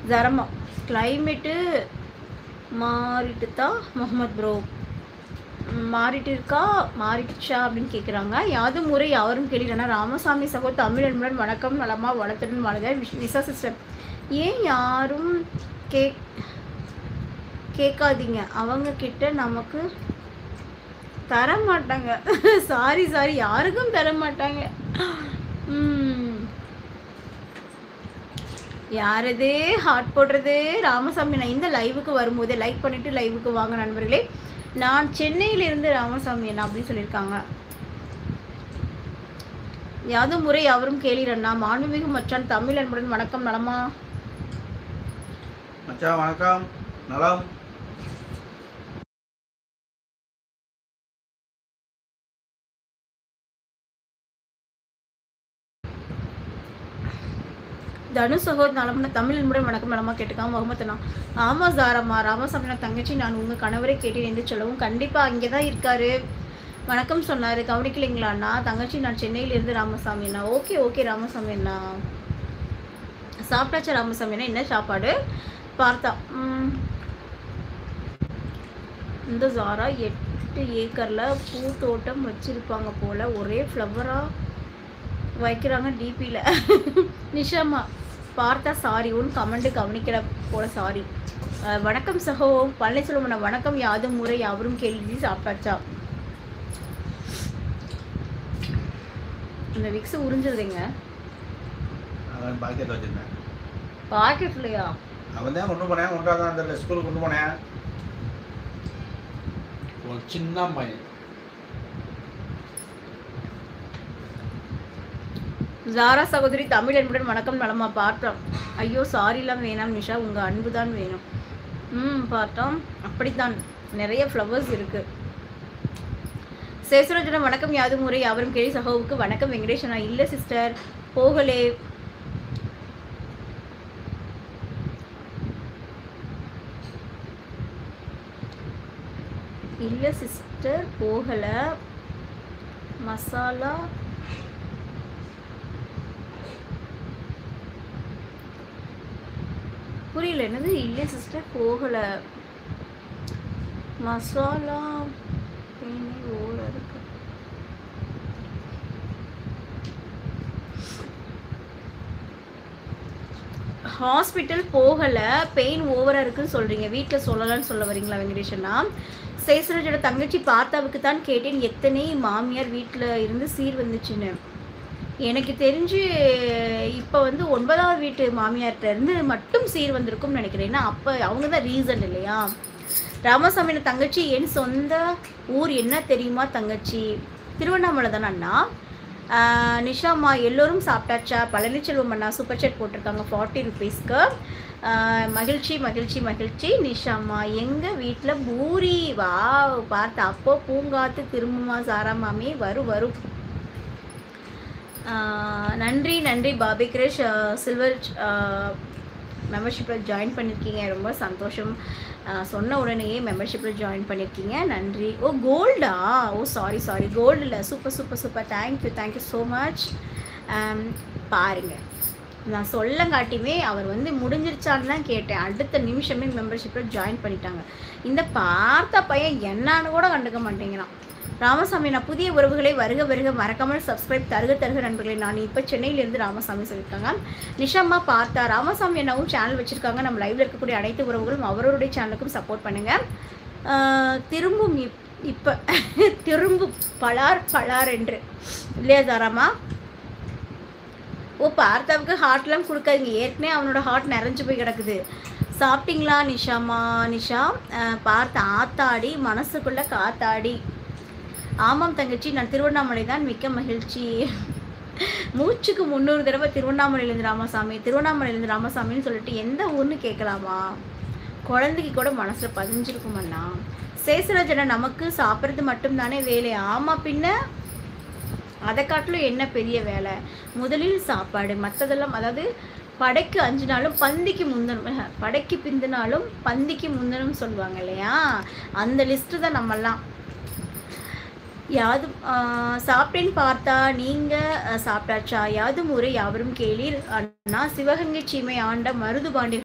ஜரமா climate மாறிட்டு தான் Mohammed bro மாறிட்டு இருக்கா மாறிடுச்சா அப்படின்னு கேட்குறாங்க யாதும் முறை யாரும் கேள்வினா ராமசாமி சகோ தமிழ் அன்புடன் வணக்கம் நலமா வளத்துடன் வளர விசா சிஸ்டர் ஏன் யாரும் கே கேட்காதீங்க அவங்க கிட்ட நமக்கு தர மாட்டாங்க சாரி சாரி யாருக்கும் தர மாட்டாங்க ம். யாரது ஹார்ட் போடுறது ராமசாமி நான் இந்த லைவுக்கு வரும்போதே லைக் பண்ணிட்டு லைவுக்கு வாங்க நண்பர்களே நான் சென்னையிலிருந்து ராமசாமி அண்ணா அப்படின்னு சொல்லியிருக்காங்க யாதும் முறை அவரும் கேளீரண்ணா மாண்புமிகு மச்சான் தமிழ் அன்புடன் வணக்கம் நலமா மச்சான் வணக்கம் நலம் தனு சகோதர நலம்னா தமிழ் அன்புடன் வணக்கம் நலமா கேட்டுக்காம முகமத்தனா ஆமா சாரம்மா ராமசாமி நான் தங்கச்சி நான் உங்க கணவரை கேட்டேன் என்று சொல்லவும் கண்டிப்பா அங்கே தான் இருக்காரு வணக்கம் சொன்னாரு கவனிக்கலைங்களா அண்ணா தங்கச்சி நான் சென்னையில இருந்து ராமசாமி அண்ணா ஓகே ஓகே ராமசாமி அண்ணா சாப்பிட்டாச்சா ராமசாமி அண்ணா என்ன சாப்பாடு பார்த்தா ம். இந்த ஜாரா எட்டு ஏக்கர்ல பூ தோட்டம் வச்சிருப்பாங்க போல ஒரே ஃப்ளவரா வைக்கிறாங்க டிபியில் நிஷாமா பார்த்தா சாரி உன் கமெண்ட் கவனிக்கல போல சாரி வணக்கம் சகோ பழனிசெல்வம் வணக்கம் யாதும் முறை யாவரும் கேள்வி சாப்பிட்டாச்சா இந்த விக்ஸ் உறிஞ்சிருதுங்க அவன் பாக்கெட் வச்சிருந்தேன் பாக்கெட்லையா அவன் தான் கொண்டு போனேன் உனக்காக தான் தெரியல ஸ்கூலுக்கு கொண்டு போனேன் ஒரு சின்ன பையன் ஜாரா சகோதரி தமிழ் அன்புடன் வணக்கம் நலமா பார்த்தோம் ஐயோ சாரிலாம் வேணாம் நிஷா உங்கள் அன்பு தான் வேணும் ம் பார்த்தோம் அப்படித்தான் நிறைய ஃப்ளவர்ஸ் இருக்கு சேசுரஜன வணக்கம் யாது முறை அவரும் கேள்வி சகோவுக்கு வணக்கம் வெங்கடேஷனா இல்லை சிஸ்டர் போகலே இல்லை சிஸ்டர் போகலை மசாலா புரியல என்னது இல்லை சிஸ்டர் போகலை மசாலா பெயினே ஓல இருக்கு ஹாஸ்பிட்டல் போகலை பெயின் ஓவராக இருக்குன்னு சொல்கிறீங்க வீட்டில் சொல்லலாம்னு சொல்ல வரீங்களா வெங்கடேஷனா சேசுரஜோட தங்கச்சி பார்த்தாவுக்கு தான் கேட்டேன் எத்தனை மாமியார் வீட்டில் இருந்து சீர் வந்துச்சுன்னு எனக்கு தெரிஞ்சு இப்போ வந்து ஒன்பதாவது வீட்டு மாமியார்கிட்ட இருந்து மட்டும் சீர் வந்திருக்கும்னு நினைக்கிறேன் ஏன்னா அப்போ அவங்க தான் ரீசன் இல்லையா ராமசாமியோட தங்கச்சி என் சொந்த ஊர் என்ன தெரியுமா தங்கச்சி திருவண்ணாமலை தானே அண்ணா ஆஹ் நிஷாம்மா எல்லோரும் சாப்பிட்டாச்சா பழனிச்செல்வம் அண்ணா சூப்பர் சேட் போட்டிருக்காங்க ஃபார்ட்டி ருபீஸ்க்கு மகிழ்ச்சி மகிழ்ச்சி மகிழ்ச்சி நிஷாம்மா எங்கள் வீட்டில் பூரி வா பார்த்து அப்போ பூங்காத்து திரும்புமா சாரா மாமி வரும் வரும் ஆஹ் நன்றி நன்றி பாபி கிரிஷ் சில்வர் மெம்பர்ஷிப்பில் ஜாயின் பண்ணியிருக்கீங்க ரொம்ப சந்தோஷம் ஆஹ் சொன்ன உடனேயே மெம்பர்ஷிப்பில் ஜாயின் பண்ணியிருக்கீங்க நன்றி ஓ கோல்டா ஓ சாரி சாரி கோல்டு இல்லை super super super thank you thank you so much பாருங்கள் நான் சொல்லங்காட்டியுமே அவர் வந்து முடிஞ்சிருச்சான்னு தான் கேட்டேன் அடுத்த நிமிஷமே மெம்பர்ஷிப்பில் ஜாயின் பண்ணிட்டாங்க இந்த பார்த்த பையன் என்னான்னு கூட கண்டுக்க மாட்டேங்கிறான் ராமசாமி நான் புதிய உறவுகளை வருக வருக மறக்காமல் சப்ஸ்கிரைப் தருக தருக நண்பர்களே நான் இப்போ சென்னையிலேருந்து ராமசாமி சொல்லியிருக்காங்க நிஷாம்மா பார்த்தா ராமசாமி அண்ணாவும் சேனல் வச்சுருக்காங்க நம்ம லைவ்ல இருக்கக்கூடிய அனைத்து உறவுகளும் அவருடைய சேனலுக்கும் சப்போர்ட் பண்ணுங்கள் திரும்பும் இப் இப்போ திரும்பும் பலார் பலார் என்று இல்லையா தாராமா ஓ பார்த்தாவுக்கு ஹார்ட்லாம் கொடுக்காதீங்க ஏற்கனவே அவனோட ஹார்ட் நிறைஞ்சு போய் கிடக்குது சாப்பிட்டீங்களா நிஷாமா நிஷா அஹ், பார்த்த ஆத்தாடி மனசுக்குள்ள காத்தாடி ஆமாம் தங்கச்சி நான் திருவண்ணாமலை தான் மிக்க மகிழ்ச்சி மூச்சுக்கு முந்நூறு தடவை திருவண்ணாமலையிலேருந்து ராமசாமி திருவண்ணாமலையிலேருந்து ராமசாமின்னு சொல்லிட்டு எந்த ஊர்னு கேட்கலாமா குழந்தைக்கு கூட மனசில் பதிஞ்சிருக்குமண்ணா சேசராஜனா நமக்கு சாப்பிட்றது மட்டும்தானே வேலை ஆமாம் பின்ன அதை காட்டிலும் என்ன பெரிய வேலை முதலில் சாப்பாடு மற்றதெல்லாம் அதாவது படைக்கு அஞ்சு நாளும் பந்திக்கு முந்தனும் படைக்கு பிந்தினாலும் பந்திக்கு முந்தனும் சொல்லுவாங்க இல்லையா அந்த லிஸ்ட்டு தான் நம்மெல்லாம் யாது ஆஹ் சாப்பிட்டேன்னு பார்த்தா நீங்கள் சாப்பிட்டாச்சா யாது முறை யாவரும் கேளீர் அண்ணா சிவகங்கை சீமை ஆண்ட மருது பாண்டிய